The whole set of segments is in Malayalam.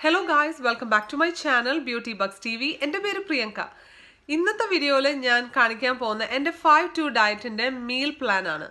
hello guys welcome back to my channel beauty bucks T V എൻ്റെ പേര് പ്രിയങ്ക ഇന്നത്തെ വീഡിയോയിൽ ഞാൻ കാണിക്കാൻ പോകുന്ന എൻ്റെ ഫൈവ് ടു ഡയറ്റിൻ്റെ മീൽ പ്ലാൻ ആണ്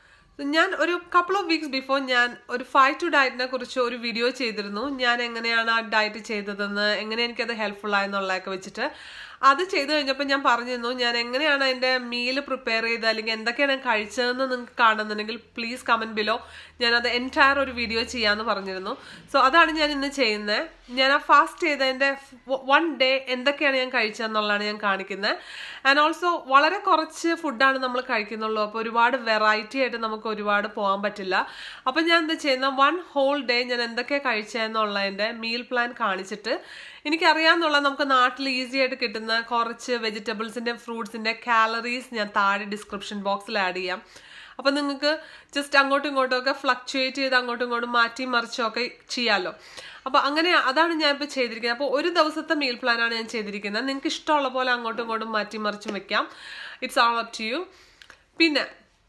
ഞാൻ ഒരു കപ്പിൾ ഓഫ് വീക്സ് ബിഫോർ ഞാൻ ഒരു ഫൈവ് ടു ഡയറ്റിനെ കുറിച്ച് ഒരു വീഡിയോ ചെയ്തിരുന്നു ഞാൻ എങ്ങനെയാണ് ആ ഡയറ്റ് ചെയ്തതെന്ന് എങ്ങനെ എനിക്കത് ഹെൽപ്ഫുൾ ആയെന്നുള്ളതൊക്കെ വെച്ചിട്ട് അത് ചെയ്തു കഴിഞ്ഞപ്പോൾ ഞാൻ പറഞ്ഞിരുന്നു ഞാൻ എങ്ങനെയാണ് എൻ്റെ മീൽ പ്രിപ്പയർ ചെയ്ത് അല്ലെങ്കിൽ എന്തൊക്കെയാണ് ഞാൻ കഴിച്ചതെന്ന് നിങ്ങൾക്ക് കാണുന്നുണ്ടെങ്കിൽ പ്ലീസ് കമൻറ്റ് ബിലോ ഞാനത് എൻറ്റയർ ഒരു വീഡിയോ ചെയ്യാമെന്ന് പറഞ്ഞിരുന്നു സോ അതാണ് ഞാൻ ഇന്ന് ചെയ്യുന്നത് ഞാൻ ആ ഫാസ്റ്റ് ചെയ്തതിൻ്റെ വൺ ഡേ എന്തൊക്കെയാണ് ഞാൻ കഴിച്ചതെന്നുള്ളതാണ് ഞാൻ കാണിക്കുന്നത് ആൻഡ് ഓൾസോ വളരെ കുറച്ച് ഫുഡാണ് നമ്മൾ കഴിക്കുന്നുള്ളൂ അപ്പോൾ ഒരുപാട് വെറൈറ്റി ആയിട്ട് നമുക്ക് ഒരുപാട് പോകാൻ പറ്റില്ല അപ്പോൾ ഞാൻ എന്താ ചെയ്യുന്ന വൺ ഹോൾ ഡേ ഞാൻ എന്തൊക്കെയാണ് കഴിച്ചതെന്നുള്ളതിൻ്റെ മീൽ പ്ലാൻ കാണിച്ചിട്ട് എനിക്കറിയാമെന്നുള്ള നമുക്ക് നാട്ടിൽ ഈസി ആയിട്ട് കിട്ടുന്ന കുറച്ച് വെജിറ്റബിൾസിൻ്റെ ഫ്രൂട്ട്സിൻ്റെ കാലറീസ് ഞാൻ താഴെ ഡിസ്ക്രിപ്ഷൻ ബോക്സിൽ ആഡ് ചെയ്യാം അപ്പം നിങ്ങൾക്ക് ജസ്റ്റ് അങ്ങോട്ടും ഇങ്ങോട്ടും ഒക്കെ ഫ്ലക്ച്വേറ്റ് ചെയ്ത് അങ്ങോട്ടും ഇങ്ങോട്ടും മാറ്റി മറിച്ചൊക്കെ ചെയ്യാമല്ലോ അപ്പോൾ അങ്ങനെ അതാണ് ഞാൻ ഇപ്പോൾ ചെയ്തിരിക്കുന്നത് അപ്പോൾ ഒരു ദിവസത്തെ മീൽ പ്ലാനാണ് ഞാൻ ചെയ്തിരിക്കുന്നത് നിങ്ങൾക്ക് ഇഷ്ടമുള്ള പോലെ അങ്ങോട്ടും ഇങ്ങോട്ടും മാറ്റി മറിച്ചും വെക്കാം it's all up to you പിന്നെ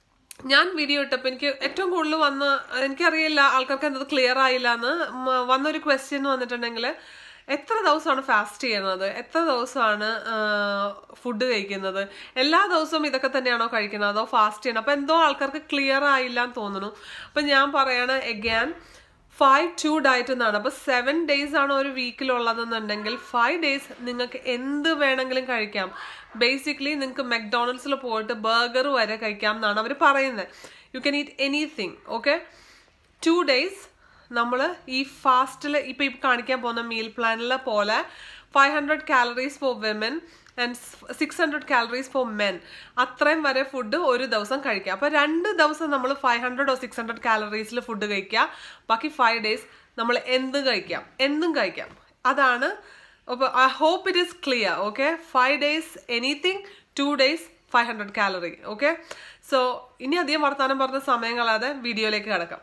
ഞാൻ വീഡിയോ ഇട്ടപ്പോൾ എനിക്ക് ഏറ്റവും കൂടുതൽ വന്ന് എനിക്കറിയില്ല ആൾക്കാർക്ക് എന്തത് ക്ലിയർ ആയില്ല എന്ന് വന്നൊരു ക്വസ്റ്റ്യൻ വന്നിട്ടുണ്ടെങ്കിൽ എത്ര ദിവസമാണ് ഫാസ്റ്റ് ചെയ്യുന്നത് എത്ര ദിവസമാണ് ഫുഡ് കഴിക്കുന്നത് എല്ലാ ദിവസവും ഇതൊക്കെ തന്നെയാണോ കഴിക്കുന്നത് അതോ ഫാസ്റ്റ് ചെയ്യണം അപ്പോൾ എന്തോ ആൾക്കാർക്ക് ക്ലിയർ ആയില്ല എന്ന് തോന്നുന്നു അപ്പം ഞാൻ പറയാണ് എഗാൻ ഫൈവ് ടു ഡയറ്റ് എന്നാണ് അപ്പോൾ സെവൻ ഡേയ്സ് ആണ് ഒരു വീക്കിലുള്ളതെന്നുണ്ടെങ്കിൽ ഫൈവ് ഡേയ്സ് നിങ്ങൾക്ക് എന്ത് വേണമെങ്കിലും കഴിക്കാം ബേസിക്കലി നിങ്ങൾക്ക് മെക്ഡോണൽഡ്സിൽ പോയിട്ട് ബർഗർ വരെ കഴിക്കാം എന്നാണ് അവർ പറയുന്നത് you can eat anything okay two days നമ്മൾ ഈ ഫാസ്റ്റിൽ ഇപ്പം ഈ കാണിക്കാൻ പോകുന്ന മീൽ പ്ലാനിലെ പോലെ five hundred calories for women and six hundred calories for men അത്രയും വരെ ഫുഡ് ഒരു ദിവസം കഴിക്കുക അപ്പോൾ രണ്ട് ദിവസം നമ്മൾ five hundred or six hundred കാലറീസിൽ ഫുഡ് കഴിക്കുക ബാക്കി ഫൈവ് ഡേയ്സ് നമ്മൾ എന്തും കഴിക്കാം എന്തും കഴിക്കാം അതാണ് അപ്പോൾ I hope it is clear okay five days anything two days five hundred calorie okay so ഇനി അധികം വർത്തമാനം പറഞ്ഞ സമയം കളയാതെ വീഡിയോയിലേക്ക് കിടക്കാം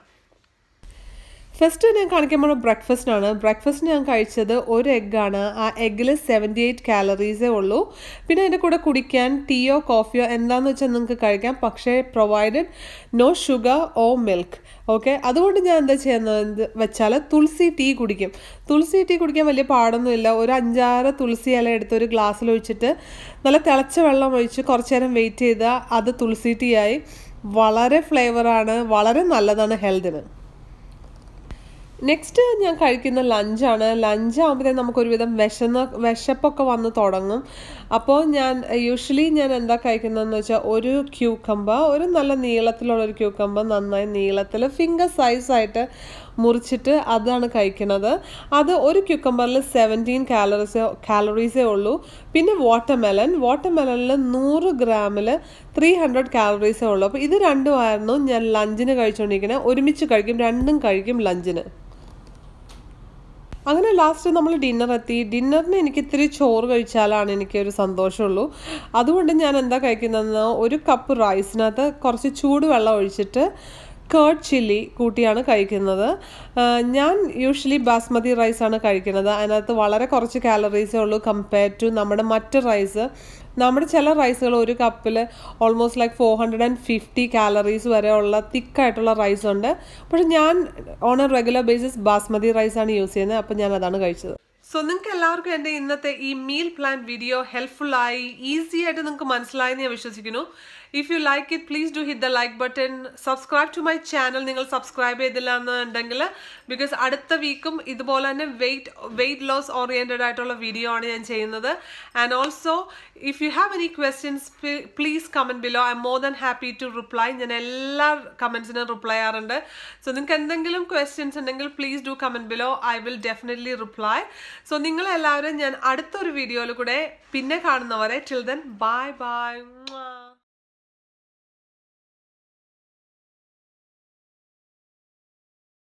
ഫസ്റ്റ് ഞാൻ കാണിക്കുമ്പോൾ ബ്രേക്ക്ഫാസ്റ്റിനാണ് ബ്രേക്ക്ഫാസ്റ്റ് ഞാൻ കഴിച്ചത് ഒരു എഗ്ഗാണ് ആ എഗ്ഗിൽ സെവൻറ്റി എയ്റ്റ് കാലറീസേ ഉള്ളൂ പിന്നെ അതിൻ്റെ കൂടെ കുടിക്കാൻ ടീയോ കോഫിയോ എന്താണെന്ന് വെച്ചാൽ നിങ്ങൾക്ക് കഴിക്കാം പക്ഷേ provided no sugar or milk okay അതുകൊണ്ട് ഞാൻ എന്താ ചെയ്യുന്നത് വെച്ചാൽ തുളസി ടീ കുടിക്കും തുളസി ടീ കുടിക്കാൻ വലിയ പാടൊന്നുമില്ല ഒരു അഞ്ചാറ് തുളസി ഇല എടുത്ത് ഒരു ഗ്ലാസ്സിൽ ഒഴിച്ചിട്ട് നല്ല തിളച്ച വെള്ളം ഒഴിച്ച് കുറച്ച് നേരം വെയിറ്റ് ചെയ്താൽ അത് തുളസി ടീ ആയി വളരെ ഫ്ലേവറാണ് വളരെ നല്ലതാണ് ഹെൽത്തിന് നെക്സ്റ്റ് ഞാൻ കഴിക്കുന്ന ലഞ്ചാണ് ലഞ്ച് ആകുമ്പോഴത്തേക്കും നമുക്ക് ഒരുവിധം വിശന്ന് വിശപ്പൊക്കെ വന്ന് തുടങ്ങും അപ്പോൾ ഞാൻ യൂഷ്വലി ഞാൻ എന്താ കഴിക്കുന്നതെന്ന് വെച്ചാൽ ഒരു ക്യൂക്കമ്പ ഒരു നല്ല നീളത്തിലുള്ള ഒരു ക്യൂക്കമ്പ നന്നായി നീളത്തിൽ ഫിംഗർ സൈസായിട്ട് മുറിച്ചിട്ട് അതാണ് കഴിക്കുന്നത് അത് ഒരു ക്യൂക്കമ്പറിൽ സെവൻറ്റീൻ കാലറീസേ കാലറീസേ ഉള്ളൂ പിന്നെ വാട്ടർമെലൻ വാട്ടർമെലനിൽ നൂറ് ഗ്രാമിൽ ത്രീ ഹൺഡ്രഡ് കാലറീസേ ഉള്ളൂ അപ്പോൾ ഇത് രണ്ടുമായിരുന്നു ഞാൻ ലഞ്ചിന് കഴിച്ചുകൊണ്ടിരിക്കുന്നത് ഒരുമിച്ച് കഴിക്കും രണ്ടും കഴിക്കും ലഞ്ചിന് അങ്ങനെ ലാസ്റ്റ് നമ്മൾ ഡിന്നർ എത്തി ഡിന്നറിന് എനിക്ക് ഇത്തിരി ചോറ് കഴിച്ചാലാണ് എനിക്ക് ഒരു സന്തോഷമുള്ളൂ അതുകൊണ്ട് ഞാൻ എന്താ കഴിക്കുന്നതെന്ന് ഒരു കപ്പ് റൈസിനകത്ത് കുറച്ച് ചൂട് വെള്ളം ഒഴിച്ചിട്ട് കേർഡ് ചില്ലി കൂട്ടിയാണ് കഴിക്കുന്നത് ഞാൻ യൂഷ്വലി ബാസ്മതി റൈസാണ് കഴിക്കുന്നത് അതിനകത്ത് വളരെ കുറച്ച് കാലറീസേ ഉള്ളൂ കമ്പയർ ടു നമ്മുടെ മറ്റ് റൈസ് നമ്മുടെ ചില റൈസുകൾ ഒരു കപ്പിൽ almost like four hundred and fifty calories വരെ ഉള്ള തിക്കായിട്ടുള്ള റൈസ് ഉണ്ട് പക്ഷെ ഞാൻ on a regular basis basmati റൈസാണ് യൂസ് ചെയ്യുന്നത് അപ്പം ഞാൻ അതാണ് കഴിച്ചത് സോ നിങ്ങൾക്ക് എല്ലാവർക്കും എൻ്റെ ഇന്നത്തെ ഈ മീൽ പ്ലാൻ വീഡിയോ ഹെൽപ്ഫുൾ ആയി ഈസി ആയിട്ട് നിങ്ങൾക്ക് മനസ്സിലായെന്ന് ഞാൻ വിശ്വസിക്കുന്നു if you like it please do hit the like button subscribe to my channel നിങ്ങൾ സബ്സ്ക്രൈബ് ചെയ്തില്ല എന്നുണ്ടെങ്കിൽ ബിക്കോസ് അടുത്ത വീക്കും ഇതുപോലെ തന്നെ വെയിറ്റ് വെയിറ്റ് ലോസ് ഓറിയൻറ്റഡ് ആയിട്ടുള്ള വീഡിയോ ആണ് ഞാൻ ചെയ്യുന്നത് and also if you have any questions please comment below I'm more than happy to reply ഞാൻ എല്ലാ കമൻസിനും റിപ്ലൈ ചെയ്യാറുണ്ട് സോ നിങ്ങൾക്ക് എന്തെങ്കിലും ക്വസ്റ്റ്യൻസ് ഉണ്ടെങ്കിൽ please do comment below I will definitely reply so നിങ്ങളെല്ലാവരും ഞാൻ അടുത്തൊരു വീഡിയോയിൽ കൂടെ പിന്നെ കാണുന്നവരെ ടിൽ ദെൻ ബൈ ബൈ